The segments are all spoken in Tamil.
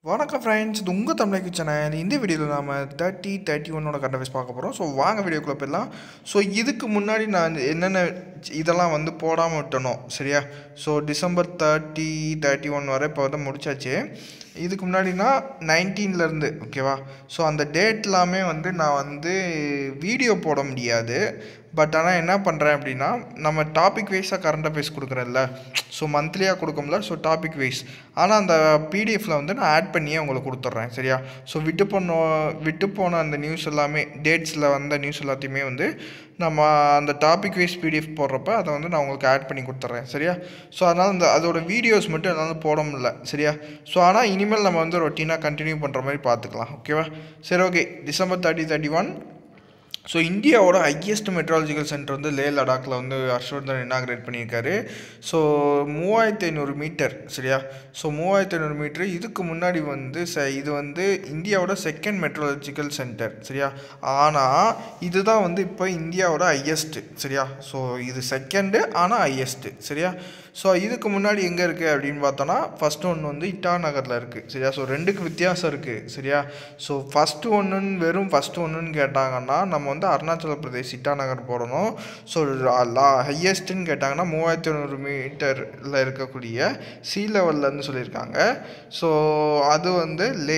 வணக்கம் ஃப்ரெண்ட்ஸ் இது உங்கள் தமிழ் சேனல் இந்த வீடியோவில் நாம் தேர்ட்டி தேர்ட்டி ஒன்னோட கண்டவைஸ் பார்க்க போகிறோம் ஸோ வாங்க வீடியோக்குள்ளே போயிடலாம் ஸோ இதுக்கு முன்னாடி நான் என்னென்ன இதெல்லாம் வந்து போடாமல் விட்டனோ சரியா so December thirty thirty one வரை இப்போ வந்து முடிச்சாச்சு இதுக்கு முன்னாடினா நைன்டீன்லேருந்து ஓகேவா ஸோ அந்த டேட் எல்லாமே வந்து நான் வந்து வீடியோ போட முடியாது பட் ஆனால் என்ன பண்ணுறேன் அப்படின்னா நம்ம டாபிக் வைஸாக கரண்ட் அஃபேர்ஸ் கொடுக்குறேன்ல ஸோ மந்த்லியாக கொடுக்கும்ல ஸோ டாபிக் வைஸ் ஆனால் அந்த பிடிஎஃப்பில் வந்து நான் ஆட் பண்ணியே உங்களுக்கு கொடுத்துட்றேன் சரியா ஸோ விட்டு போன விட்டு போன அந்த நியூஸ் எல்லாமே டேட்ஸில் வந்த நியூஸ் எல்லாத்தையுமே வந்து நம்ம அந்த டாபிக் வைஸ் பிடிஎஃப் போடுறப்ப அதை வந்து நான் உங்களுக்கு ஆட் பண்ணி கொடுத்துட்றேன் சரியா ஸோ அதனால் அந்த அதோட வீடியோஸ் மட்டும் என்னால் போட முடியல சரியா ஸோ ஆனால் இனிமேல் நம்ம வந்து ரொட்டீனாக கண்டினியூ பண்ணுற மாதிரி பார்த்துக்கலாம் ஓகேவா சரி okay December thirty thirty one so இந்தியாவோட ஹையஸ்ட் மெட்ராலஜிக்கல் சென்டர் வந்து லே லடாக்கில் வந்து ஹர்ஷ்வர்தன் இனாகிரேட் பண்ணியிருக்காரு ஸோ மூவாயிரத்தி ஐநூறு மீட்டர் சரியா ஸோ மூவாயிரத்தி ஐநூறு மீட்ரு இதுக்கு முன்னாடி வந்து ச இது வந்து இந்தியாவோட செகண்ட் மெட்ராலஜிக்கல் சென்டர் சரியா ஆனால் இதுதான் வந்து இப்போ இந்தியாவோட ஹையஸ்ட்டு சரியா ஸோ இது செகண்டு ஆனால் ஹையஸ்ட்டு சரியா ஸோ இதுக்கு முன்னாடி எங்கே இருக்குது அப்படின்னு பார்த்தோன்னா ஃபஸ்ட்டு ஒன்று வந்து இட்டா நகரில் இருக்குது சரியா ஸோ ரெண்டுக்கு வித்தியாசம் இருக்குது சரியா ஸோ ஃபஸ்ட்டு ஒன்றுன்னு வெறும் ஃபஸ்ட்டு ஒன்றுன்னு கேட்டாங்கன்னா நம்ம வந்து அருணாச்சல பிரதேஷ் இட்டா நகர் போடணும் ஸோ லா ஹையஸ்ட்டுன்னு கேட்டாங்கன்னா மூவாயிரத்தி ஐநூறு மீட்டரில் இருக்கக்கூடிய சி லெவல்லேருந்து சொல்லியிருக்காங்க ஸோ அது வந்து லே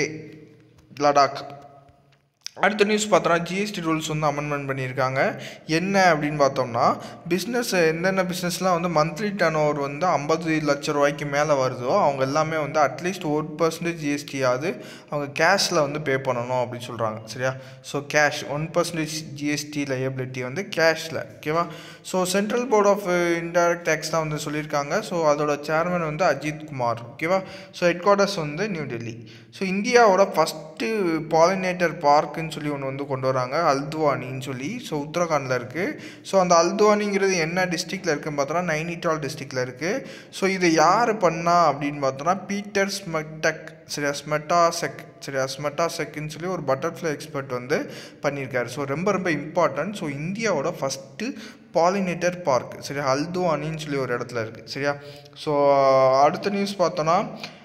லடாக் அடுத்த நியூஸ் பார்த்தோன்னா ஜிஎஸ்டி ரூல்ஸ் வந்து அமெண்ட்மெண்ட் பண்ணியிருக்காங்க என்ன அப்படின்னு பார்த்தோம்னா பிஸ்னஸ் எந்தெந்த பிஸ்னஸ்லாம் வந்து மந்த்லி டர்ன் ஓவர் வந்து ஐம்பது லட்ச ரூபாய்க்கு மேலே வருதோ அவங்க எல்லாமே வந்து அட்லீஸ்ட் ஒரு பர்சன்டேஜ் ஜிஎஸ்டியாவது அவங்க கேஷில் வந்து பே பண்ணணும் அப்படின்னு சொல்கிறாங்க சரியா so cash one percentage GST liability வந்து கேஷில் ஓகேவா so central board of indirect tax தான் வந்து சொல்லியிருக்காங்க ஸோ அதோட சேர்மன் வந்து அஜித் குமார் ஓகேவா ஸோ ஹெட் குவார்ட்டர்ஸ் வந்து நியூ டெல்லி ஸோ இந்தியாவோட ஃபஸ்ட்டு பாலினேட்டர் பார்க்குன்னு சொல்லி ஒன்று வந்து கொண்டு வராங்க அல்துவானின்னு சொல்லி ஸோ உத்தரகாண்டில் இருக்குது ஸோ அந்த அல்துவானிங்கிறது என்ன டிஸ்ட்ரிக்டில் இருக்குன்னு பார்த்தோன்னா நைனிடால் டிஸ்ட்ரிக்டில் இருக்குது ஸோ இதை யார் பண்ணா அப்படின்னு பார்த்தோன்னா பீட்டர் ஸ்மெட்டக் சரியா ஸ்மெட்டாசெக் சரியா ஸ்மெட்டாசெக்குன்னு சொல்லி ஒரு பட்டர்ஃப்ளை எக்ஸ்பர்ட் வந்து பண்ணியிருக்காரு ஸோ ரொம்ப ரொம்ப இம்பார்ட்டன்ட் ஸோ இந்தியாவோட ஃபஸ்ட்டு பாலினேட்டர் பார்க் சரியா அல்துவானின்னு சொல்லி ஒரு இடத்துல இருக்குது சரியா ஸோ அடுத்த நியூஸ் பார்த்தோன்னா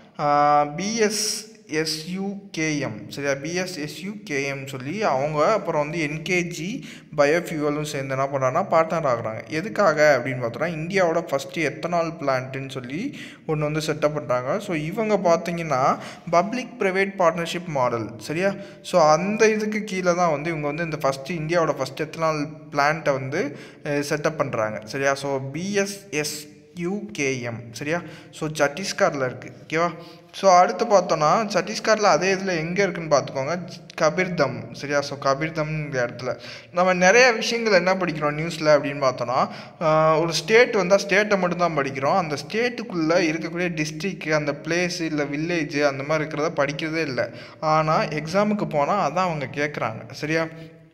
பிஎஸ் எஸ்யூகேஎம் சரியா பிஎஸ்எஸ்யூகேஎம் சொல்லி அவங்க அப்புறம் வந்து என்கேஜி பயோஃபியூவலும் சேர்ந்து என்ன பண்ணுறாங்கன்னா பார்ட்னர் ஆகுறாங்க எதுக்காக அப்படின்னு பார்த்தோன்னா இந்தியாவோட ஃபஸ்ட்டு எத்தனால் பிளான்ட்டுன்னு சொல்லி ஒன்று வந்து செட்டப் பண்ணுறாங்க ஸோ இவங்க பார்த்தீங்கன்னா பப்ளிக் ப்ரைவேட் பார்ட்னர்ஷிப் மாடல் சரியா ஸோ அந்த இதுக்கு கீழே தான் வந்து இவங்க வந்து இந்த ஃபஸ்ட்டு இந்தியாவோட ஃபஸ்ட் எத்தனால் பிளான்ட்டை வந்து செட்டப் பண்ணுறாங்க சரியா ஸோ பிஎஸ்எஸ் யூகேஎம் சரியா ஸோ சத்தீஸ்கரில் இருக்குது ஓகேவா ஸோ அடுத்து பார்த்தோன்னா சத்தீஸ்கரில் அதே இதில் எங்கே இருக்குன்னு பார்த்துக்கோங்க கபீர்தம் சரியா ஸோ கபீர்தம்ங்கிற இடத்துல நம்ம நிறைய விஷயங்கள் என்ன படிக்கிறோம் நியூஸில் அப்படின்னு பார்த்தோன்னா ஒரு ஸ்டேட் வந்தால் ஸ்டேட்டை மட்டும்தான் படிக்கிறோம் அந்த ஸ்டேட்டுக்குள்ளே இருக்கக்கூடிய டிஸ்ட்ரிக்கு அந்த பிளேஸு இல்லை வில்லேஜு அந்த மாதிரி இருக்கிறத படிக்கிறதே இல்லை ஆனால் எக்ஸாமுக்கு போனால் அதான் அவங்க கேட்குறாங்க சரியா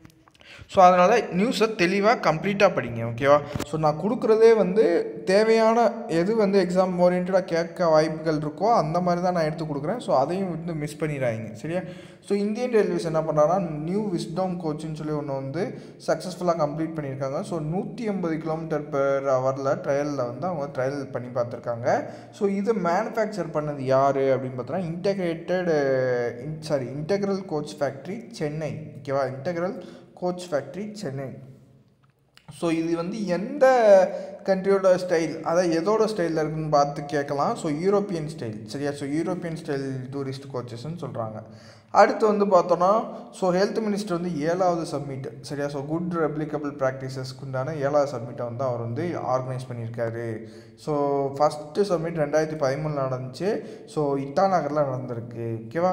ஸோ அதனால் நியூஸை தெளிவாக கம்ப்ளீட்டாக படிங்க ஓகேவா ஸோ நான் கொடுக்குறதே வந்து தேவையான எது வந்து எக்ஸாம் ஓரியன்டாக கேட்க வாய்ப்புகள் இருக்கோ அந்த மாதிரி தான் நான் எடுத்து கொடுக்குறேன் ஸோ அதையும் வந்து மிஸ் பண்ணிடாதீங்க சரியா ஸோ இந்தியன் ரயில்வேஸ் என்ன பண்ணுறாங்கன்னா நியூ விஸ்டம் கோச்சுன்னு சொல்லி ஒன்று வந்து சக்ஸஸ்ஃபுல்லாக கம்ப்ளீட் பண்ணியிருக்காங்க ஸோ நூற்றி ஐம்பது கிலோமீட்டர் பெர் ஹவரில் ட்ரையலில் வந்து அவங்க ட்ரையல் பண்ணி பார்த்துருக்காங்க ஸோ இதை மேனுஃபேக்சர் பண்ணது யார் அப்படின்னு பார்த்தோன்னா integrated sorry integral coach factory Chennai ஓகேவா integral coach factory Chennai so இது வந்து எந்த கண்ட்ரியோட ஸ்டைல் அதாவது எதோட ஸ்டைலில் இருக்குன்னு பார்த்து கேட்கலாம் ஸோ யூரோப்பியன் ஸ்டைல் சரியா ஸோ யூரோப்பியன் ஸ்டைல் டூரிஸ்ட் கோச்சஸ்ன்னு சொல்கிறாங்க அடுத்து வந்து பார்த்தோன்னா ஸோ ஹெல்த் மினிஸ்டர் வந்து ஏழாவது சப்மிட் சரியா ஸோ குட் ரெப்ளிகபிள் ப்ராக்டிசஸ்க்கு உண்டான ஏழாவது சப்மிட்டை வந்து அவர் வந்து ஆர்கனைஸ் பண்ணியிருக்காரு ஸோ ஃபஸ்ட்டு சப்மிட் ரெண்டாயிரத்தி பதிமூணில் நடந்துச்சு ஸோ இட்டா நகரில் நடந்திருக்கு ஓகேவா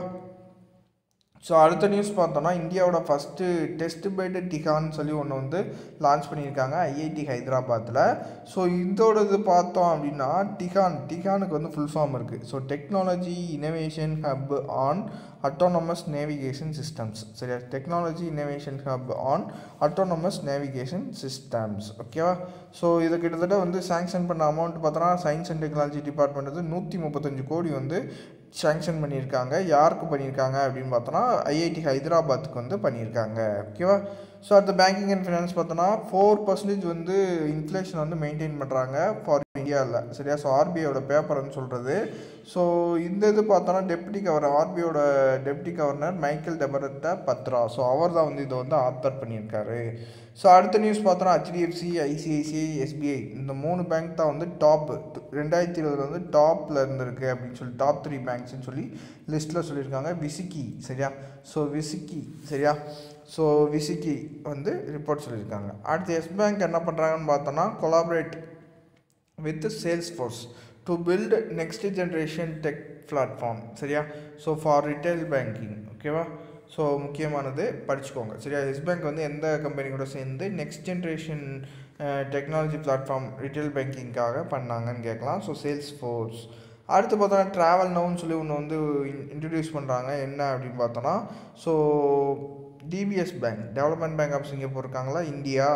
ஸோ அடுத்த நியூஸ் பார்த்தோன்னா இந்தியாவோட ஃபஸ்ட்டு டெஸ்ட் பெட் டிகான்னு சொல்லி ஒன்று வந்து லான்ச் பண்ணியிருக்காங்க ஐஐடி ஹைதராபாத்தில் ஸோ இதோட இது பார்த்தோம் அப்படின்னா டிகான் டிகானுக்கு வந்து ஃபுல் ஃபார்ம் இருக்குது so technology innovation hub on autonomous navigation systems சரியா technology innovation hub on autonomous navigation systems ஓகேவா ஸோ இது கிட்டத்தட்ட வந்து சேங்ஷன் பண்ண அமௌண்ட் பார்த்தோன்னா சயின்ஸ் அண்ட் டெக்னாலஜி டிபார்ட்மெண்ட் வந்து நூற்றி முப்பத்தஞ்சு கோடி வந்து சேங்ஷன் பண்ணியிருக்காங்க யாருக்கு பண்ணியிருக்காங்க அப்படின்னு பார்த்தோன்னா ஐஐடி ஹைதராபாத்துக்கு வந்து பண்ணியிருக்காங்க ஓகேவா ஸோ அடுத்த பேங்கிங் அண்ட் ஃபினான்ஸ் பார்த்தோன்னா ஃபோர் பர்சன்டேஜ் வந்து இன்ஃப்ளேஷன் வந்து மெயின்டைன் பண்ணுறாங்க ஃபார் இந்தியாவில் சரியா ஸோ ஆர்பிஐயோட பேப்பர்னு சொல்கிறது ஸோ இந்த இது பார்த்தோன்னா டெப்டி கவர்னர் ஆர்பிஐயோட deputy governor Michael Debabrata Patra so அவர் தான் வந்து இதை வந்து ஆத்தர் பண்ணியிருக்காரு ஸோ அடுத்த நியூஸ் பார்த்தோன்னா ஹெச்டிஎஃப்சி ஐசிஐசிஐ எஸ்பிஐ இந்த மூணு பேங்க் தான் வந்து டாப் ரெண்டாயிரத்தி இருபதுல வந்து டாப்பில் இருந்திருக்கு அப்படின்னு சொல்லி டாப் த்ரீ பேங்க்ஸ்னு சொல்லி லிஸ்ட்டில் சொல்லியிருக்காங்க விசிக்கி சரியா ஸோ விசிக்கி சரியா ஸோ விசிக்கி வந்து ரிப்போர்ட் சொல்லியிருக்காங்க அடுத்து எஸ் பேங்க் என்ன பண்ணுறாங்கன்னு பார்த்தோன்னா collaborate with Salesforce to build next generation tech platform சரியா ஸோ ஃபார் ரிட்டைல் பேங்கிங் ஓகேவா ஸோ முக்கியமானது படிச்சுக்கோங்க சரியா எஸ் பேங்க் வந்து எந்த கம்பெனி கூட சேர்ந்து next generation technology platform retail பேங்கிங்காக பண்ணாங்கன்னு கேட்கலாம் ஸோ சேல்ஸ் ஃபோர்ஸ் அடுத்து பார்த்தோன்னா ட்ராவல் நவுன்னு சொல்லி ஒன்று வந்து இன்ட்ரடியூஸ் பண்ணுறாங்க என்ன அப்படின்னு பார்த்தோன்னா so DBS bank development bank of Singapore இருக்காங்களா இந்தியா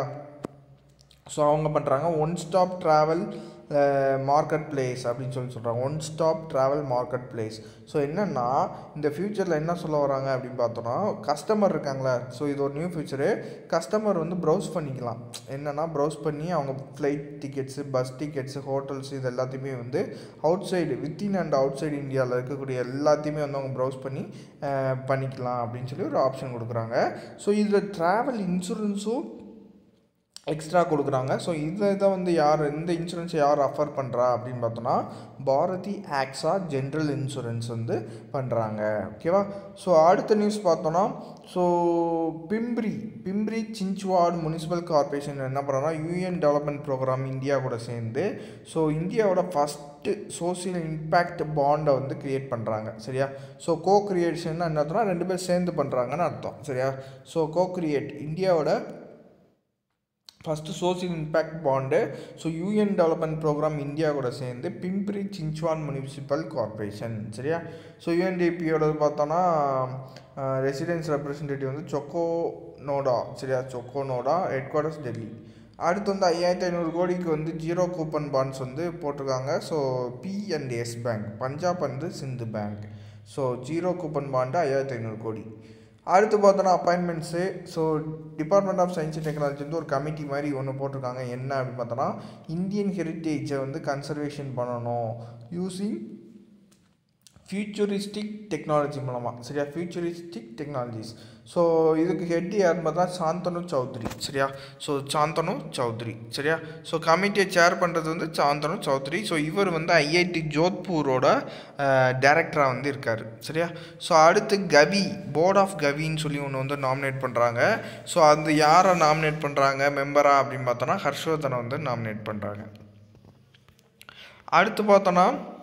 ஸோ அவங்க பண்ணுறாங்க one stop travel marketplace அப்படின்னு சொல்லி சொல்கிறாங்க one stop travel marketplace so என்னென்னா இந்த ஃப்யூச்சரில் என்ன சொல்ல வராங்க அப்படின்னு பார்த்தோன்னா கஸ்டமர் இருக்காங்களே ஸோ இது ஒரு நியூ ஃபியூச்சரு கஸ்டமர் வந்து ப்ரௌஸ் பண்ணிக்கலாம் என்னென்னா ப்ரௌஸ் பண்ணி அவங்க flight tickets bus tickets hotels இது எல்லாத்தையுமே வந்து outside within and outside இந்தியாவில் இருக்கக்கூடிய எல்லாத்தையுமே வந்து அவங்க ப்ரௌஸ் பண்ணி பண்ணிக்கலாம் அப்படின்னு சொல்லி ஒரு ஆப்ஷன் கொடுக்குறாங்க ஸோ இதில் ட்ராவல் இன்சூரன்ஸும் எக்ஸ்ட்ரா கொடுக்குறாங்க ஸோ இதில் இதை வந்து யார் இந்த இன்சூரன்ஸை யார் அஃபர் பண்ணுறா அப்படின்னு பார்த்தோன்னா பாரதி ஆக்ஸா ஜென்ரல் இன்சூரன்ஸ் வந்து பண்ணுறாங்க ஓகேவா ஸோ அடுத்த நியூஸ் பார்த்தோன்னா so Pimpri Pimpri Chinchwad municipal corporation என்ன பண்ணுறோன்னா யூஎன் டெவலப்மெண்ட் ப்ரோக்ராம் இந்தியா கூட சேர்ந்து ஸோ இந்தியாவோட ஃபஸ்ட்டு சோசியல் இம்பேக்ட் பாண்டை வந்து க்ரியேட் பண்ணுறாங்க சரியா ஸோ கோ கிரியேஷன் என்ன அர்த்தம்னா ரெண்டு பேர் சேர்ந்து பண்ணுறாங்கன்னு அர்த்தம் சரியா ஸோ கோ கிரியேட் இந்தியாவோட first social impact bond so UN development programme India கூட சேர்ந்து பிம்பிரி சிஞ்சுவான் முனிசிபல் கார்பரேஷன் சரியா ஸோ யூஎன்டிபியோட பார்த்தோன்னா ரெசிடென்ஸ் ரெப்ரசன்டேட்டிவ் வந்து சொக்கோ நோடா சரியா Shoko Noda headquarters Delhi அடுத்து வந்து ஐயாயிரத்தி ஐநூறு கோடிக்கு வந்து ஜீரோ கூப்பன் பாண்ட்ஸ் வந்து போட்டிருக்காங்க ஸோ பிஎன்எஸ் பேங்க் பஞ்சாப் வந்து Sindh bank so zero coupon bond ஐயாயிரத்தி ஐநூறு கோடி அடுத்து பார்த்தோன்னா appointments so department of science and technology வந்து ஒரு கமிட்டி மாதிரி ஒன்று போட்டிருக்காங்க என்ன அப்படின்னு பார்த்தோன்னா இந்தியன் ஹெரிட்டேஜை வந்து கன்சர்வேஷன் பண்ணணும் யூஸிங் ஃபியூச்சரிஸ்டிக் டெக்னாலஜி மூலமாக சரியா ஃபியூச்சரிஸ்டிக் டெக்னாலஜிஸ் ஸோ இதுக்கு ஹெட் யாருன்னு பார்த்தா சாந்தனு சௌத்ரி சரியா ஸோ சாந்தனு சௌத்ரி சரியா ஸோ கமிட்டியை சேர் பண்ணுறது வந்து சாந்தனு சௌத்ரி ஸோ இவர் வந்து ஐஐடி ஜோத்பூரோட டேரக்டராக வந்து இருக்கார் சரியா ஸோ அடுத்து கவி போர்ட் ஆஃப் கவின்னு சொல்லி ஒன்று வந்து நாமினேட் பண்ணுறாங்க ஸோ அது யாரை நாமினேட் பண்ணுறாங்க மெம்பரா அப்படின்னு பார்த்தோன்னா ஹர்ஷவர்தனை வந்து நாமினேட் பண்ணுறாங்க அடுத்து பார்த்தோன்னா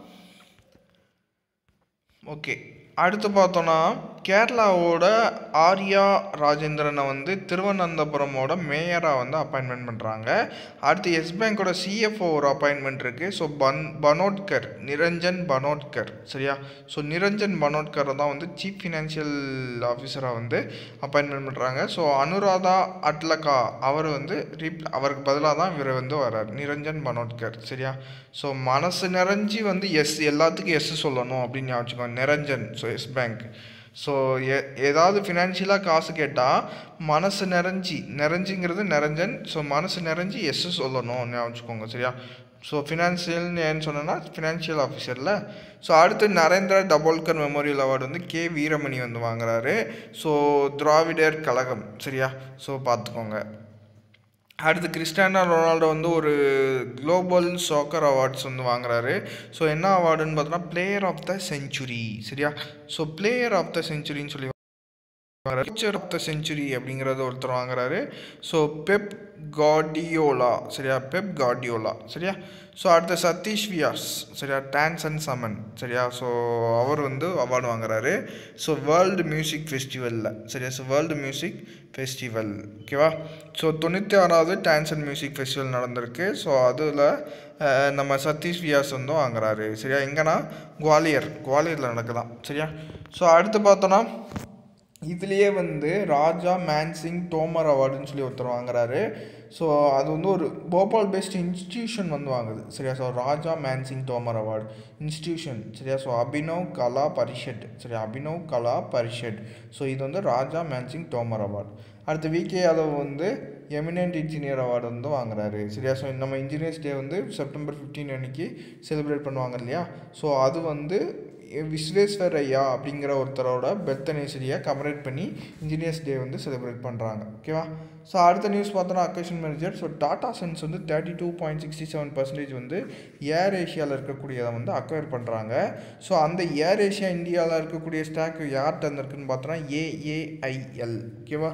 ஓகே அடுத்து பார்த்தோன்னா கேரளாவோட ஆர்யா ராஜேந்திரனை வந்து திருவனந்தபுரமோட மேயராக வந்து அப்பாயின்மெண்ட் பண்ணுறாங்க அடுத்து எஸ் பேங்கோட சிஎஃப்ஓ ஒரு அப்பாயின்மெண்ட் இருக்குது ஸோ பன் பனோட்கர் நிரஞ்சன் பனோட்கர் சரியா ஸோ நிரஞ்சன் பனோட்கரை தான் வந்து சீஃப் ஃபினான்ஷியல் ஆஃபீஸராக வந்து அப்பாயின்மெண்ட் பண்ணுறாங்க ஸோ அனுராதா அட்லகா அவர் வந்து ரீப் அவருக்கு பதிலாக தான் இவர் வந்து வர்றார் நிரஞ்சன் பனோட்கர் சரியா ஸோ மனசு நிறைஞ்சி வந்து எஸ் எல்லாத்துக்கும் எஸ் சொல்லணும் அப்படின்னு ஞாபகம் வச்சுக்கோங்க Niranjan so Yes bank so எ ஏதாவது ஃபினான்ஷியலாக காசு கேட்டால் மனசு நிறைஞ்சி நிறைஞ்சிங்கிறது நிரஞ்சன் ஸோ மனசு நிறைஞ்சி எஸ் சொல்லணும் ஞாபகம் வச்சுக்கோங்க சரியா ஸோ ஃபினான்ஷியல்னு ஏன்னு சொன்னேன்னா ஃபினான்ஷியல் ஆஃபீஸரில் ஸோ அடுத்து நரேந்திர டபோல்கர் மெமோரியல் அவார்டு வந்து கே வீரமணி வந்து வாங்குறாரு ஸோ திராவிடர் கழகம் சரியா ஸோ பார்த்துக்கோங்க அடுத்து கிறிஸ்டியானோ ரொனால்டோ வந்து ஒரு குளோபல் சாக்கர் அவார்ட்ஸ் வந்து வாங்குறாரு ஸோ என்ன அவார்டுன்னு பார்த்தோன்னா பிளேயர் ஆஃப் த செஞ்சுரி சரியா ஸோ பிளேயர் ஆஃப் த செஞ்சுரின்னு சொல்லி ஃபியூச்சர் ஆஃப் த செஞ்சுரி அப்படிங்கிறத ஒருத்தர் வாங்குறாரு ஸோ பெப் கார்டியோலா சரியா பெப் கார்டியோலா சரியா ஸோ அடுத்த சதீஷ் வியாஸ் சரியா டான்ஸ் அண்ட் சமன் சரியா ஸோ அவர் வந்து அவார்டு வாங்குறாரு ஸோ வேர்ல்டு மியூசிக் ஃபெஸ்டிவலில் சரியா ஸோ வேர்ல்டு மியூசிக் ஃபெஸ்டிவல் ஓகேவா ஸோ தொண்ணூற்றி ஆறாவது டான்ஸ் அண்ட் மியூசிக் ஃபெஸ்டிவல் நடந்திருக்கு ஸோ அதில் நம்ம சதீஷ் வியாஸ் வந்து வாங்குறாரு சரியா எங்கன்னா குவாலியர் குவாலியரில் நடக்குதான் சரியா ஸோ அடுத்து பார்த்தோன்னா இதுலேயே வந்து ராஜா மேன்சிங் தோமர் அவார்டுன்னு சொல்லி ஒருத்தர் வாங்குறாரு ஸோ அது வந்து ஒரு போபால் பேஸ்ட் இன்ஸ்டியூஷன் வந்து வாங்குது சரியா so Raja Mansingh Tomar award institution சரியா ஸோ அபினவ் கலா பரிஷத் சரியா அபினவ் கலா பரிஷத் ஸோ இது வந்து ராஜா மேன்சிங் தோமர் அவார்டு அடுத்து விகே யாதவ் வந்து எமினன்ட் இன்ஜினியர் அவார்டு வந்து வாங்குறாரு சரியா ஸோ நம்ம இன்ஜினியர்ஸ் டே வந்து செப்டம்பர் ஃபிஃப்டீன் அன்னைக்கு செலிப்ரேட் பண்ணுவாங்க இல்லையா ஸோ அது வந்து விஸ்வேஸ்வர் ஐயா அப்படிங்கிற ஒருத்தரோட பெர்த் அனிவர்சரியை கமரேட் பண்ணி இன்ஜினியர்ஸ் டே வந்து செலிப்ரேட் பண்ணுறாங்க ஓகேவா ஸோ அடுத்த நியூஸ் பார்த்தோன்னா acquisition manager so Tata sons வந்து thirty two point sixty seven percentage வந்து ஏர் ஏஷியாவில் இருக்கக்கூடியதை வந்து அக்வயர் பண்ணுறாங்க ஸோ அந்த ஏர் ஏஷியா இந்தியாவில் இருக்கக்கூடிய ஸ்டாக் யார்கிட்ட இருந்திருக்குன்னு பார்த்தோன்னா ஏஏஐஎல் ஓகேவா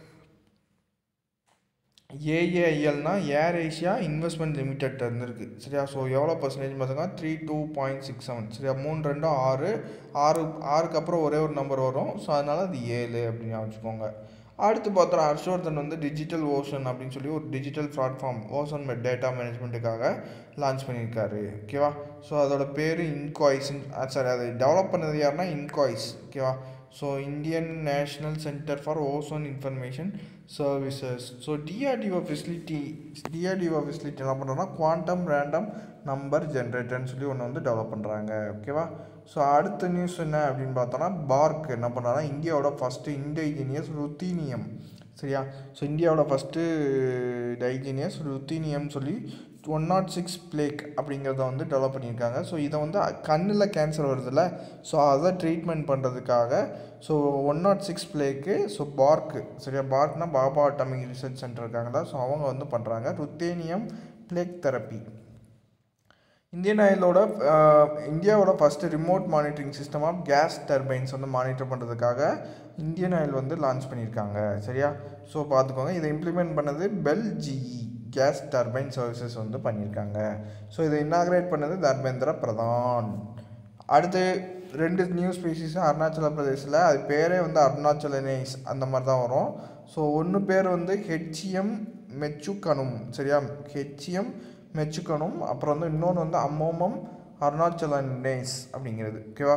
ஏஏஐஎல்னா ஏர் ஏஷியா இன்வெஸ்ட்மெண்ட் லிமிடெட் இருந்திருக்கு சரியா ஸோ எவ்வளோ பர்சன்டேஜ் பார்த்தீங்கன்னா three two point six seven சரியா மூணு ரெண்டும் ஆறு ஆறு ஆறுக்கு அப்புறம் ஒரே ஒரு நம்பர் வரும் ஸோ அதனால் அது ஏழு அப்படின்னு வச்சுக்கோங்க அடுத்து பார்த்தோம் ஹர்ஷவர்தன் வந்து டிஜிட்டல் ஓஷன் அப்படின்னு சொல்லி ஒரு டிஜிட்டல் பிளாட்ஃபார்ம் ஓஷன் டேட்டா மேனேஜ்மெண்ட்டுக்காக லான்ச் பண்ணியிருக்காரு ஓகேவா ஸோ அதோட பேர் இன்காய்ஸ் சாரி அதை டெவலப் பண்ணது யாருன்னா இன்காய்ஸ் ஓகேவா so Indian national centre for ozone information services so DRDO facility DRDO facility என்ன பண்ணுறோன்னா குவாண்டம் ரேண்டம் நம்பர் ஜென்ரேட்டர்னு சொல்லி ஒன்று வந்து டெவலப் பண்ணுறாங்க ஓகேவா ஸோ அடுத்த நியூஸ் என்ன அப்படின்னு பார்த்தோன்னா பார்க் என்ன பண்ணுறாங்கன்னா இந்தியாவோட ஃபஸ்ட்டு இன்டைஜினியஸ் ருத்தீனியம் சரியா ஸோ இந்தியாவோட ஃபஸ்ட்டு டைஜினியஸ் ருத்தீனியம் சொல்லி ஒன் நாட் சிக்ஸ் பிளேக் அப்படிங்கிறத வந்து டெவலப் பண்ணியிருக்காங்க ஸோ இதை வந்து கண்ணில் கேன்சர் வருதுல்ல ஸோ அதை ட்ரீட்மெண்ட் பண்ணுறதுக்காக so one nought six plaque so park சரியா பார்க்னா பாபா அட்டாமிக் ரிசர்ச் சென்டர் இருக்காங்க தான் ஸோ அவங்க வந்து பண்ணுறாங்க ருத்தேனியம் பிளேக் தெரப்பி இந்தியன் ஆயிலோட இந்தியாவோட first remote monitoring system of gas turbines வந்து மானிட்டர் பண்ணுறதுக்காக இந்தியன் ஆயில் வந்து லான்ச் பண்ணியிருக்காங்க சரியா ஸோ பார்த்துக்கோங்க இதை இம்ப்ளிமெண்ட் பண்ணது BHEL GE gas turbine services வந்து பண்ணியிருக்காங்க ஸோ இதை இன்னாகிரேட் பண்ணது தர்மேந்திர பிரதான் அடுத்து ரெண்டு நியூ ஸ்பீசிஸ் அருணாச்சல பிரதேசில் அது பேரே வந்து அருணாச்சலனேஸ் அந்த மாதிரி தான் வரும் ஸோ ஒன்று பேர் வந்து ஹெச்எம் மெச்சுக்கணும் சரியா ஹெச்எம் மெச்சுக்கணும் அப்புறம் வந்து இன்னொன்று வந்து அம்மோமம் அருணாச்சலனேஸ் அப்படிங்கிறது ஓகேவா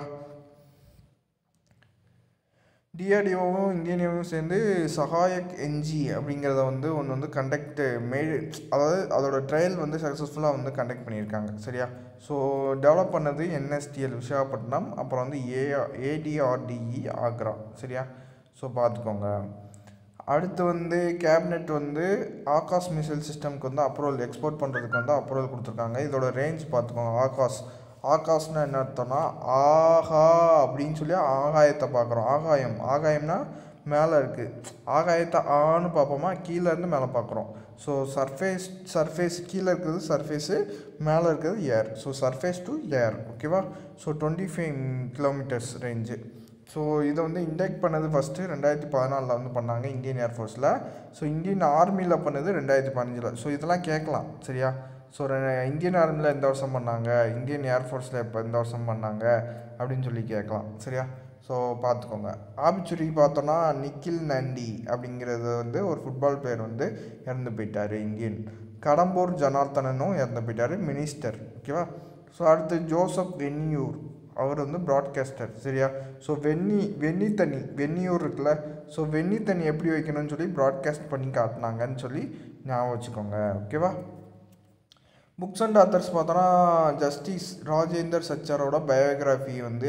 டிஆர்டிஓவும் இந்தியன் சேர்ந்து சகாயக் என்ஜி அப்படிங்கிறத வந்து ஒன்று வந்து கண்டக்ட் மே அதாவது அதோட ட்ரையல் வந்து சக்ஸஸ்ஃபுல்லாக வந்து கண்டக்ட் பண்ணியிருக்காங்க சரியா ஸோ டெவலப் பண்ணது என்எஸ்டிஎல் விசாகப்பட்டினம் அப்புறம் வந்து ஏ ஏடிஆர்டிஇ ஆக்ரா சரியா ஸோ பார்த்துக்கோங்க அடுத்து வந்து கேபினெட் வந்து ஆகாஷ் மிசைல் சிஸ்டம்க்கு வந்து அப்ரூவல் எக்ஸ்போர்ட் பண்ணுறதுக்கு வந்து அப்ரூவல் கொடுத்துருக்காங்க இதோட ரேஞ்ச் பார்த்துக்கோங்க ஆகாஷ் ஆகாஷ்னா என்ன அர்த்தம்னா ஆஹா அப்படின்னு சொல்லி ஆகாயத்தை பார்க்குறோம் ஆகாயம் ஆகாயம்னா மேலே இருக்குது ஆகாயத்தை ஆன்னு பார்ப்போமா கீழேருந்து மேலே பார்க்குறோம் ஸோ சர்ஃபேஸ் சர்ஃபேஸ் கீழே இருக்கிறது சர்ஃபேஸு மேலே இருக்கிறது air so surface to air ஓகேவா so twenty five kilometres range so இதை வந்து இண்டெக்ட் பண்ணது ஃபஸ்ட்டு ரெண்டாயிரத்தி பதினாலில் வந்து பண்ணாங்க இந்தியன் ஏர்ஃபோர்ஸில் ஸோ இந்தியன் ஆர்மியில் பண்ணது ரெண்டாயிரத்தி பதினஞ்சில் ஸோ இதெல்லாம் கேட்கலாம் சரியா ஸோ இந்தியன் ஆர்மியில் எந்த வருஷம் பண்ணாங்க இந்தியன் ஏர்ஃபோர்ஸில் இப்போ எந்த வருஷம் பண்ணாங்க அப்படின்னு சொல்லி கேட்கலாம் சரியா ஸோ பார்த்துக்கோங்க ஆபிச்சுரிக்கு பார்த்தோன்னா நிக்கில் நண்டி அப்படிங்கிறது வந்து ஒரு ஃபுட்பால் பிளேயர் வந்து இறந்து போயிட்டார் இந்தியன் கடம்பூர் ஜனார்த்தனனும் இறந்து போயிட்டார் மினிஸ்டர் ஓகேவா ஸோ அடுத்து ஜோசப் வென்னியூர் அவர் வந்து ப்ராட்காஸ்டர் சரியா ஸோ வெண்ணி வெண்ணி தண்ணி வெந்நியூர் இருக்குல்ல ஸோ வெண்ணி தண்ணி எப்படி வைக்கணும்னு சொல்லி ப்ராட்காஸ்ட் பண்ணி காட்டினாங்கன்னு சொல்லி ஞாபகம் வச்சுக்கோங்க ஓகேவா புக்ஸ் அண்ட் ஆத்தர்ஸ் பார்த்தோன்னா ஜஸ்டிஸ் ராஜேந்தர் சச்சரோட பயோகிராஃபி வந்து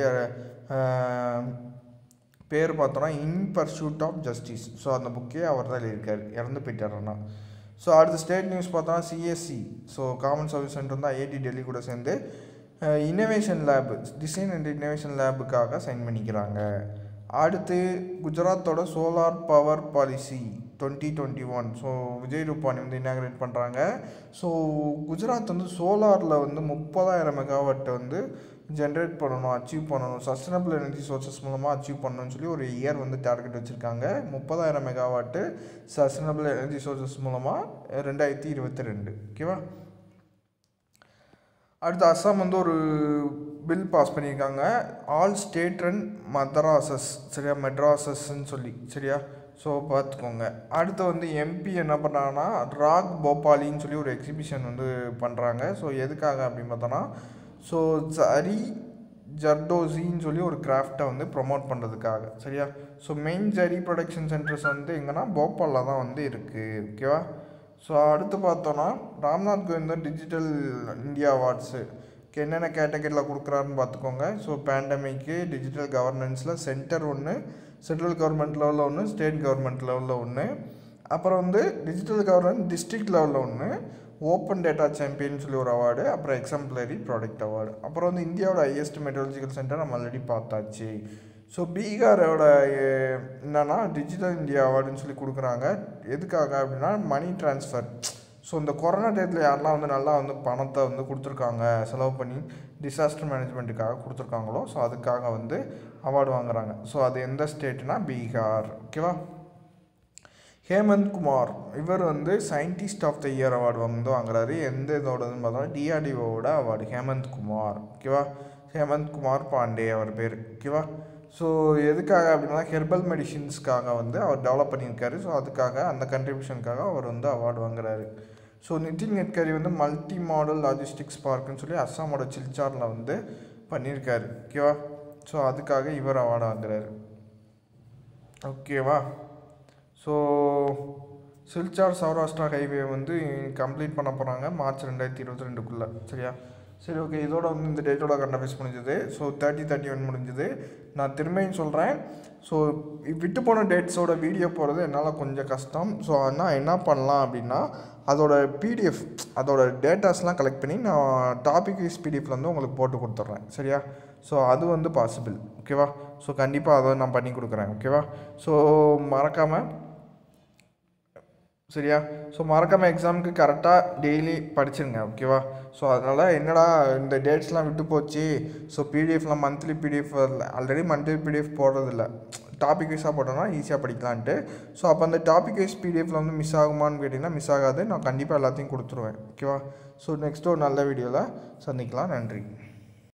பேர் பார்த்தோன்னா in pursuit of justice so அந்த புக்கே அவர் தான் எழுதியிருக்காரு இறந்து போயிட்டாருன்னா ஸோ அடுத்த ஸ்டேட் நியூஸ் பார்த்தோன்னா CSC so common service centre வந்து ஐஐடி டெல்லி கூட சேர்ந்து innovation lab design and innovation லேபுக்காக சைன் பண்ணிக்கிறாங்க அடுத்து குஜராத்தோட solar power policy twenty twenty one so Vijay Rupani வந்து இனாகிரேட் பண்ணுறாங்க ஸோ குஜராத் வந்து சோலாரில் வந்து முப்பதாயிரம் மெகாவாட்டை வந்து ஜென்ரேட் பண்ணணும் அச்சீவ் பண்ணணும் சஸ்டைனபிள் எனர்ஜி சோர்சஸ் மூலமாக அச்சீவ் பண்ணணும்னு சொல்லி ஒரு இயர் வந்து டார்கெட் வச்சுருக்காங்க முப்பதாயிரம் மெகாவாட்டு சஸ்டைனபிள் எனர்ஜி சோர்சஸ் மூலமாக ரெண்டாயிரத்தி இருபத்தி ரெண்டு ஓகேவா அடுத்து அஸ்ஸாம் வந்து ஒரு பில் பாஸ் பண்ணியிருக்காங்க ஆல் ஸ்டேட் அண்ட் மദ്രാസஸ் சரியா மெட்ராசஸ்ன்னு சொல்லி சரியா ஸோ பார்த்துக்கோங்க அடுத்து வந்து எம்பி என்ன பண்ணுறாங்கன்னா ராக் போபாலின்னு சொல்லி ஒரு எக்ஸிபிஷன் வந்து பண்ணுறாங்க ஸோ எதுக்காக அப்படின்னு பார்த்தோன்னா ஸோ ஜரி ஜர்டோசின்னு சொல்லி ஒரு கிராஃப்டை வந்து ப்ரொமோட் பண்ணுறதுக்காக சரியா so main zari production centres வந்து எங்கன்னா போபாலில் தான் வந்து இருக்குது ஓகேவா ஸோ அடுத்து பார்த்தோன்னா Ramnath Kovind digital India awards என்னென்ன கேட்டகரியில் கொடுக்குறாருன்னு பார்த்துக்கோங்க ஸோ பேண்டமிக்கு டிஜிட்டல் கவர்னன்ஸில் சென்டர் ஒன்று சென்ட்ரல் கவர்மெண்ட் லெவலில் ஒன்று ஸ்டேட் கவர்மெண்ட் லெவலில் ஒன்று அப்புறம் வந்து டிஜிட்டல் கவர்னன்ஸ் டிஸ்ட்ரிக்ட் லெவலில் ஒன்று ஓப்பன் டேட்டா சாம்பியன் சொல்லி ஒரு அவார்டு அப்புறம் எக்ஸாம்பிளரி ப்ராடக்ட் அவார்டு அப்புறம் வந்து இந்தியாவோட ஹையஸ்ட் மெட்ரலஜிக்கல் சென்டர் நம்ம ஆல்ரெடி பார்த்தாச்சு ஸோ பீகாரோட அஹ், என்னன்னா டிஜிட்டல் இந்தியா அவார்டுன்னு சொல்லி கொடுக்குறாங்க எதுக்காக அப்படின்னா மணி ட்ரான்ஸ்ஃபர் ஸோ இந்த கொரோனா டயத்தில் யாரெல்லாம் வந்து நல்லா வந்து பணத்தை வந்து கொடுத்துருக்காங்க செலவு பண்ணி டிசாஸ்டர் மேனேஜ்மெண்ட்டுக்காக கொடுத்துருக்காங்களோ ஸோ அதுக்காக வந்து அவார்டு வாங்குறாங்க ஸோ அது எந்த ஸ்டேட்னா பீகார் ஓகேவா ஹேமந்த் குமார் இவர் வந்து scientist of the year award வந்து வாங்குறாரு எந்த இதோடதுன்னு பார்த்தோம்னா டிஆர்டிஓவோட அவார்டு ஹேமந்த் குமார் ஓகேவா ஹேமந்த் குமார் பாண்டே அவர் பேர் ஓகேவா ஸோ எதுக்காக அப்படின்னா ஹெர்பல் மெடிசின்ஸ்க்காக வந்து அவர் டெவலப் பண்ணியிருக்காரு ஸோ அதுக்காக அந்த கண்ட்ரிபியூஷனுக்காக அவர் வந்து அவார்டு வாங்குறாரு ஸோ நிதின் கட்கரி வந்து மல்டி மாடல் லாஜிஸ்டிக்ஸ் பார்க்குன்னு சொல்லி அஸ்ஸாமோட சில்சாரில் வந்து பண்ணியிருக்காரு ஓகேவா ஸோ அதுக்காக இவர் அவார்டு வாங்குறாரு ஓகேவா ஸோ சில்சார் சௌராஷ்டிரா ஹைவே வந்து கம்ப்ளீட் பண்ண போகிறாங்க மார்ச் ரெண்டாயிரத்தி இருபத்தி ரெண்டுக்குள்ளே சரியா சரி ஓகே இதோட வந்து இந்த டேட்டோட கண்டஃபைஸ் முடிஞ்சது ஸோ தேர்ட்டி தேர்ட்டி ஒன் முடிஞ்சது நான் திரும்பியும் சொல்கிறேன் ஸோ விட்டு போன டேட்ஸோட வீடியோ போகிறது என்னால் கொஞ்சம் கஷ்டம் ஸோ ஆனால் என்ன பண்ணலாம் அப்படின்னா அதோட பிடிஎஃப் அதோட டேட்டாஸ்லாம் கலெக்ட் பண்ணி நான் டாபிக் வைஸ் பிடிஎஃப்ல வந்து உங்களுக்கு போட்டு கொடுத்துட்றேன் சரியா ஸோ அது வந்து பாசிபிள் ஓகேவா ஸோ கண்டிப்பாக அதை நான் பண்ணி கொடுக்குறேன் ஓகேவா ஸோ மறக்காமல் சரியா ஸோ மறக்காமல் எக்ஸாமுக்கு கரெக்டாக டெய்லி படிச்சிருங்க ஓகேவா ஸோ அதனால் என்னடா இந்த டேட்ஸ்லாம் விட்டு போச்சு ஸோ பிடிஎஃப்லாம் monthly PDF already monthly PDF போடுறதில்ல டாபிக் வைஸாக போட்டோம்னா ஈஸியாக படிக்கலான்ட்டு ஸோ அப்போ அந்த டாபிக் வைஸ் பிடிஎஃப்ல வந்து மிஸ் ஆகுமான்னு கேட்டிங்கன்னா மிஸ் ஆகாது நான் கண்டிப்பாக எல்லாத்தையும் கொடுத்துருவேன் ஓகேவா ஸோ நெக்ஸ்ட் ஒரு நல்ல வீடியோவில் சந்திக்கலாம் நன்றி